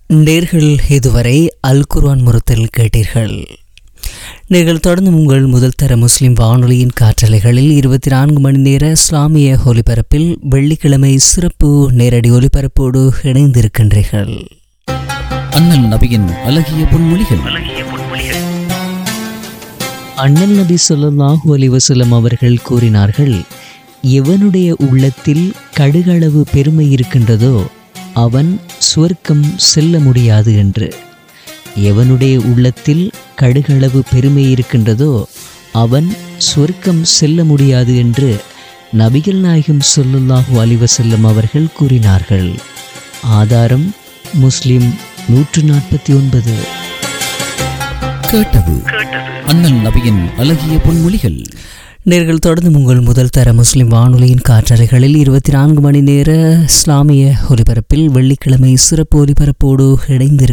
நேர்கள் இதுவரை அல் குர்ஆன் முறத்தில் கேட்டீர்கள் நீங்கள் தொடர்ந்து உங்கள் முதல் தர முஸ்லிம் வானொலியின் காற்றலைகளில் இருபத்தி நான்கு மணி நேர இஸ்லாமிய ஒலிபரப்பில் வெள்ளிக்கிழமை சிறப்பு நேரடி ஒலிபரப்போடு இணைந்திருக்கின்றீர்கள் அண்ணல் நபியின் அழகிய பொன்மொழிகள் அண்ணல் நபி ஸல்லல்லாஹு அலைஹி வஸல்லம் அவர்கள் கூறினார்கள் எவனுடைய உள்ளத்தில் கடுகளவு பெருமை இருக்கின்றதோ அவன் சுவர்க்கம் செல்ல முடியாது என்று எவனுடைய உள்ளத்தில் கடுகளவு பெருமை இருக்கின்றதோ அவன் சுவர்க்கம் செல்ல முடியாது என்று நபிகள் நாயகம் ஸல்லல்லாஹு அலைஹி வஸல்லம் அவர்கள் கூறினார்கள் ஆதாரம் முஸ்லிம் நூற்று நாற்பத்தி ஒன்பது கேட்டது அண்ணல் நபியின் அழகிய பொன்மொழிகள் நேர்கள் தொடர்ந்து உங்கள் முதல் தர முஸ்லிம் வானொலியின் காற்றலைகளில் இருபத்தி நான்கு மணி நேர இஸ்லாமிய ஒலிபரப்பில் வெள்ளிக்கிழமை சிறப்பு ஒலிபரப்போடு இணைந்திருக்க